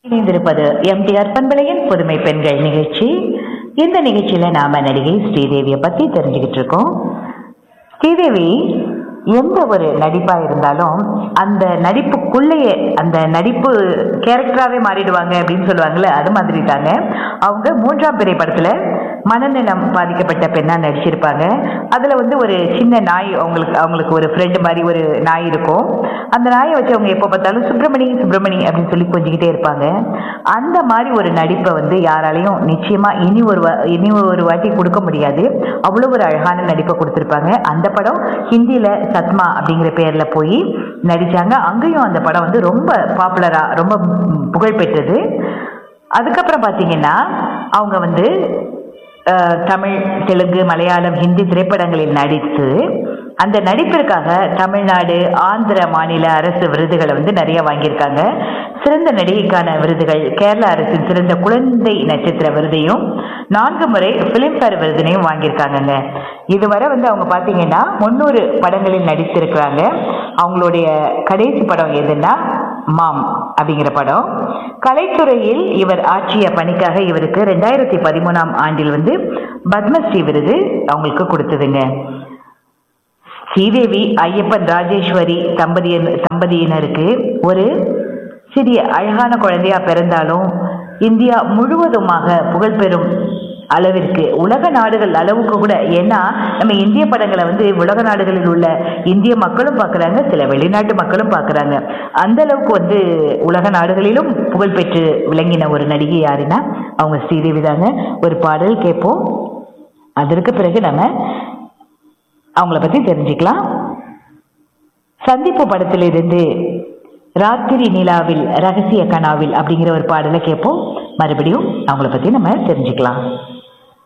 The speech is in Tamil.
இணைந்திருப்பது எம்டிஆர் பண்பலையின் புதுமை பெண்கள் நிகழ்ச்சி இந்த நிகழ்ச்சியில நாம நடிகை ஸ்ரீதேவியை பத்தி தெரிஞ்சுக்கிட்டு இருக்கோம் ஸ்ரீதேவி எந்த ஒரு நடிப்பா இருந்தாலும் அந்த நடிப்புக்குள்ளேயே அந்த நடிப்பு கேரக்டராகவே மாறிடுவாங்க அப்படின்னு சொல்லுவாங்கல்ல அது மாதிரி தாங்க அவங்க மூன்றாம் பிறை படத்துல மனநலம் பாதிக்கப்பட்ட பெண்ணா நடிச்சிருப்பாங்க அதுல வந்து ஒரு சின்ன நாய் அவங்களுக்கு அவங்களுக்கு ஒரு ஃப்ரெண்டு மாதிரி ஒரு நாய் இருக்கும் அந்த நாயை வச்சு அவங்க எப்போ பார்த்தாலும் சுப்பிரமணி சுப்பிரமணி அப்படின்னு சொல்லி கொஞ்சிக்கிட்டே இருப்பாங்க அந்த மாதிரி ஒரு நடிப்பை வந்து யாராலையும் நிச்சயமா இனி ஒரு வா- இனி ஒரு வாட்டி கொடுக்க முடியாது அவ்வளோ ஒரு அழகான நடிப்பை கொடுத்துருப்பாங்க அந்த படம் ஹிந்தியில சத்மா அப்படிங்கிற பேர்ல போய் நடிச்சாங்க அங்கேயும் அந்த படம் வந்து ரொம்ப பாப்புலரா ரொம்ப ம், புகழ் பெற்றது அதுக்கப்புறம் பார்த்தீங்கன்னா அவங்க வந்து அஹ், தமிழ் தெலுங்கு மலையாளம் ஹிந்தி திரைப்படங்களில் நடித்து அந்த நடிப்பிற்காக தமிழ்நாடு ஆந்திர மாநில அரசு விருதுகளை வந்து நிறைய வாங்கியிருக்காங்க சிறந்த நடிகைக்கான விருதுகள் கேரள அரசின் சிறந்த குழந்தை நட்சத்திர விருதையும் நான்கு முறை பிலிம்பேர் விருதினையும் வாங்கியிருக்காங்கங்க இதுவரை வந்து அவங்க பார்த்தீங்கன்னா முந்நூறு படங்களில் நடித்திருக்கிறாங்க அவங்களுடைய கடைசி படம் எதுன்னா மாம் அப்படிங்கிற படம் கலைத்துறையில் இவர் ஆற்றிய பணிக்காக இவருக்கு ரெண்டாயிரத்தி பதிமூணாம் ஆண்டில் வந்து பத்மஸ்ரீ விருது அவங்களுக்கு கொடுத்ததுங்க ஸ்ரீதேவி ஐயப்பன் ராஜேஸ்வரி தம்பதியின் தம்பதியினருக்கு ஒரு சிறிய அழகான குழந்தையா பிறந்தாலும் இந்தியா முழுவதுமாக புகழ்பெறும் அளவிற்கு உலக நாடுகள் அளவுக்கு கூட ஏன்னா நம்ம இந்திய படங்களை வந்து உலக நாடுகளில் உள்ள இந்திய மக்களும் பார்க்குறாங்க சில வெளிநாட்டு மக்களும் பார்க்குறாங்க அந்த அளவுக்கு வந்து உலக நாடுகளிலும் புகழ்பெற்று விளங்கின ஒரு நடிகை யாருன்னா அவங்க ஸ்ரீதேவி தாங்க ஒரு பாடல் கேட்போம் அதற்கு பிறகு நம்ம அவங்கள பத்தி தெரிஞ்சுக்கலாம் சந்திப்பு படத்திலிருந்து ராத்திரி நிலாவில் ரகசிய கனாவில் அப்படிங்கிற ஒரு பாடலை கேட்போம் மறுபடியும் அவங்கள பத்தி நம்ம தெரிஞ்சுக்கலாம்